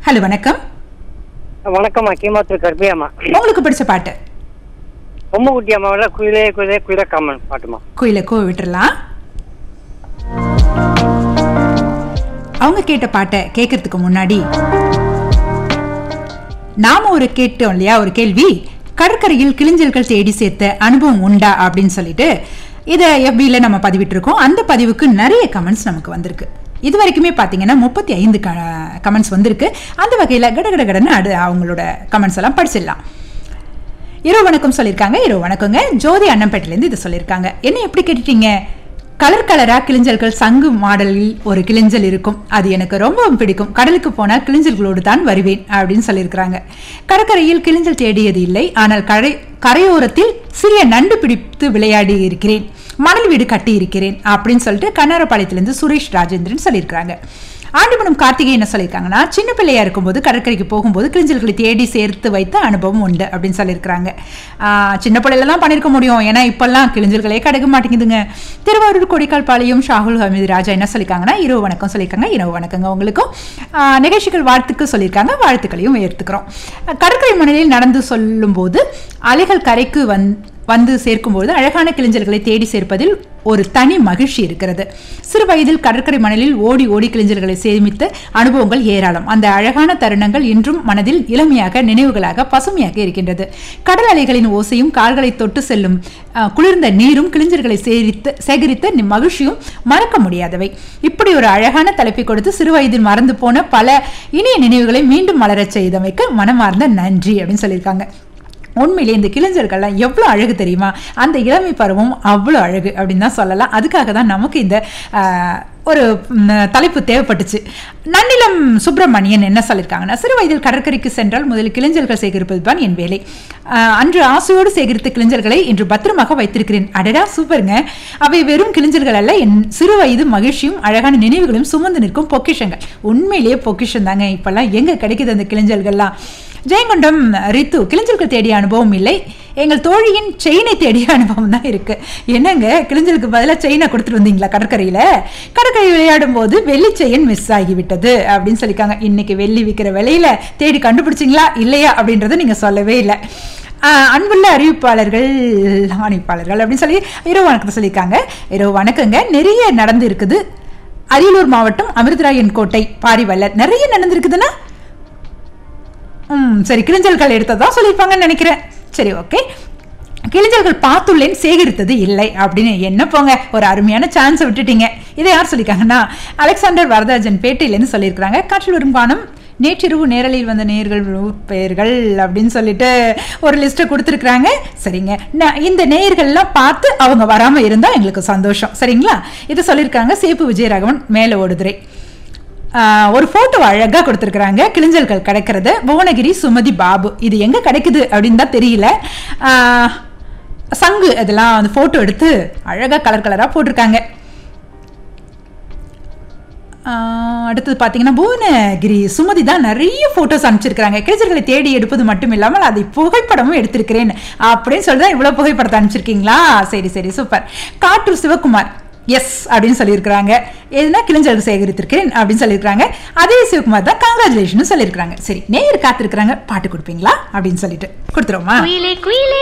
hello வணக்கம் வணக்கம்மா கீமாத்தூர் கர்பியாம்மா உங்களுக்கு பிடிச்ச பாட்டு பொம்மை குட்டி அம்மாவில குயிலே குயிலே குயில காமன் பாட்டுமா கோயிலுக்கோ விட்டுறலாம் அவங்க கேட்ட பாட்டை கேட்கறதுக்கு முன்னாடி நாம ஒரு கேட்டோம் இல்லையா ஒரு கேள்வி கடற்கரையில் கிளிஞ்சல்கள் தேடி சேர்த்த அனுபவம் உண்டா அப்படின்னு சொல்லிட்டு இதை FB-ல நம்ம பதிவிட்டிருக்கோம் அந்த பதிவுக்கு நிறைய கமெண்ட்ஸ் நமக்கு வந்திருக்கு இது வரைக்குமே பார்த்தீங்கன்னா முப்பத்தி ஐந்து கமெண்ட்ஸ் வந்திருக்கு அந்த வகையில் கடகட கடன்னு அடு அவங்களோட கமெண்ட்ஸ் எல்லாம் படிச்சிடலாம் இரவு வணக்கம் சொல்லியிருக்காங்க இரவு வணக்கங்க ஜோதி அன்னம்பேட்டிலேருந்து இதை சொல்லியிருக்காங்க என்ன எப்படி கேட்டுட்டீங்க கலர் கலரா கிளிஞ்சல்கள் சங்கு மாடலில் ஒரு கிளிஞ்சல் இருக்கும் அது எனக்கு ரொம்பவும் பிடிக்கும் கடலுக்கு போனால் கிளிஞ்சல்களோடு தான் வருவேன் அப்படின்னு சொல்லியிருக்கிறாங்க கடற்கரையில் கிளிஞ்சல் தேடியது இல்லை ஆனால் கரை கரையோரத்தில் சிறிய நண்டு பிடித்து விளையாடி இருக்கிறேன் மணல் வீடு கட்டி இருக்கிறேன் அப்படின்னு சொல்லிட்டு கண்ணாரப்பாளையத்திலிருந்து சுரேஷ் ராஜேந்திரன் சொல்லியிருக்கிறாங்க ஆண்டிமனம் கார்த்திகை என்ன சொல்லியிருக்காங்கன்னா சின்ன பிள்ளையா இருக்கும்போது கடற்கரைக்கு போகும்போது கிளிஞ்சல்களை தேடி சேர்த்து வைத்த அனுபவம் உண்டு அப்படின்னு சொல்லியிருக்கிறாங்க ஆஹ் சின்ன பிள்ளையில தான் பண்ணியிருக்க முடியும் ஏன்னா இப்பெல்லாம் கிளிஞ்சல்களே கிடைக்க மாட்டேங்குதுங்க திருவாரூர் கொடிக்கால் பாளையம் ஷாகுல் ஹமீது ராஜா என்ன சொல்லியிருக்காங்கன்னா இரவு வணக்கம் சொல்லியிருக்காங்க இரவு வணக்கங்க உங்களுக்கும் ஆஹ் நிகழ்ச்சிகள் வாழ்த்துக்கு சொல்லியிருக்காங்க வாழ்த்துக்களையும் ஏற்றுக்கிறோம் கடற்கரை மணலில் நடந்து சொல்லும்போது அலைகள் கரைக்கு வந் வந்து சேர்க்கும்போது அழகான கிளிஞ்சல்களை தேடி சேர்ப்பதில் ஒரு தனி மகிழ்ச்சி இருக்கிறது சிறு வயதில் கடற்கரை மணலில் ஓடி ஓடி கிளிஞ்சல்களை சேமித்த அனுபவங்கள் ஏராளம் அந்த அழகான தருணங்கள் இன்றும் மனதில் இளமையாக நினைவுகளாக பசுமையாக இருக்கின்றது கடல் அலைகளின் ஓசையும் கால்களை தொட்டு செல்லும் அஹ், குளிர்ந்த நீரும் கிளிஞ்சல்களை சேரித்து சேகரித்த நி- மகிழ்ச்சியும் மறக்க முடியாதவை இப்படி ஒரு அழகான தலைப்பை கொடுத்து சிறு வயதில் மறந்து போன பல இனிய நினைவுகளை மீண்டும் மலரச் செய்தமைக்கு மனமார்ந்த நன்றி அப்படின்னு சொல்லியிருக்காங்க உண்மையிலே இந்த கிளிஞ்சல்கள்லாம் எவ்வளோ அழகு தெரியுமா அந்த இளமை பருவம் அவ்வளோ அழகு அப்படின்னு தான் சொல்லலாம் அதுக்காக தான் நமக்கு இந்த ஆஹ், ஒரு ம், தலைப்பு தேவைப்பட்டுச்சு நன்னிலம் சுப்பிரமணியன் என்ன சொல்லியிருக்காங்கன்னா சிறு வயதில் கடற்கரைக்கு சென்றால் முதலில் கிளிஞ்சல்கள் சேகரிப்பது தான் என் வேலை ஆஹ், அன்று ஆசையோடு சேகரித்த கிளிஞ்சல்களை இன்று பத்திரமாக வைத்திருக்கிறேன் அடடா சூப்பருங்க அவை வெறும் கிளிஞ்சல்கள் அல்ல என் சிறு வயது மகிழ்ச்சியும் அழகான நினைவுகளையும் சுமந்து நிற்கும் பொக்கிஷங்கள் உண்மையிலேயே பொக்கிஷம் தாங்க இப்பெல்லாம் எங்க கிடைக்குது அந்த கிளிஞ்சல்கள்லாம் ஜெயங்கொண்டம் ரித்து கிளிஞ்சலுக்கு தேடிய அனுபவம் இல்லை எங்கள் தோழியின் செயினை தேடிய அனுபவம் தான் இருக்கு என்னங்க கிளிஞ்சலுக்கு பதிலாக செயினை கொடுத்துட்டு வந்தீங்களா கடற்கரையில கடற்கரை விளையாடும் போது வெள்ளி செயின் மிஸ் ஆகிவிட்டது அப்படின்னு சொல்லியிருக்காங்க இன்னைக்கு வெள்ளி விற்கிற விலையில தேடி கண்டுபிடிச்சிங்களா இல்லையா அப்படின்றத நீங்க சொல்லவே இல்லை ஆஹ் அன்புள்ள அறிவிப்பாளர்கள் ஆணைப்பாளர்கள் அப்படின்னு சொல்லி இரவு வணக்கத்தை சொல்லியிருக்காங்க இரவு வணக்கங்க நிறைய நடந்து இருக்குது அரியலூர் மாவட்டம் அமிர்தராயன் கோட்டை பாரிவல்லர் நிறைய நடந்திருக்குதுன்னா ம் சரி கிளிஞ்சல்கள் எடுத்ததா சொல்லியிருப்பாங்கன்னு நினைக்கிறேன் சரி ஓகே கிளிஞ்சல்கள் பார்த்துள்ளேன் சேகரித்தது இல்லை அப்படின்னு என்ன போங்க ஒரு அருமையான சான்ஸை விட்டுட்டீங்க இதை யார் சொல்லியிருக்காங்கன்னா அலெக்சாண்டர் வரதராஜன் பேட்டையிலேருந்து சொல்லியிருக்கிறாங்க காற்றில் வரும் பானம் நேற்றிரவு நேரலில் வந்த நேர்கள் பெயர்கள் அப்படின்னு சொல்லிட்டு ஒரு லிஸ்ட்டை கொடுத்துருக்குறாங்க சரிங்க நான் இந்த நேயர்கள்லாம் பார்த்து அவங்க வராமல் இருந்தால் எங்களுக்கு சந்தோஷம் சரிங்களா இது சொல்லியிருக்காங்க சேப்பு விஜயராகவன் மேலே ஓடுதுறை ஆஹ் ஒரு போட்டோ அழகா கொடுத்துருக்குறாங்க கிளிஞ்சல்கள் கிடைக்கிறது புவனகிரி சுமதி பாபு இது எங்க கிடைக்குது அப்படின்னு தான் தெரியல ஆஹ் சங்கு இதெல்லாம் அந்த போட்டோ எடுத்து அழகா கலர் கலரா போட்டிருக்காங்க ஆஹ் அடுத்தது பார்த்தீங்கன்னா புவனகிரி சுமதி தான் நிறைய ஃபோட்டோஸ் அனுப்பிச்சிருக்கிறாங்க கிளிச்சல்களை தேடி எடுப்பது மட்டும் இல்லாமல் அதை புகைப்படமும் எடுத்திருக்கிறேன் அப்படின்னு சொல்லி தான் இவ்வளோ புகைப்படத்தை அனுப்பிச்சிருக்கீங்களா சரி சரி சூப்பர் காற்று சிவகுமார் எஸ் அப்படின்னு சொல்லியிருக்கிறாங்க எதுனா கிளிஞ்சல் சேகரித்திருக்கிறேன் அப்படின்னு சொல்லியிருக்கிறாங்க அதே சிவகுமார் தான் கங்க்ராச்சுலேஷன் சொல்லியிருக்கிறாங்க சரி நேயர் காத்திருக்கிறாங்க பாட்டு கொடுப்பீங்களா அப்படின்னு சொல்லிட்டு கொடுத்துருவோமா குயிலே குயிலே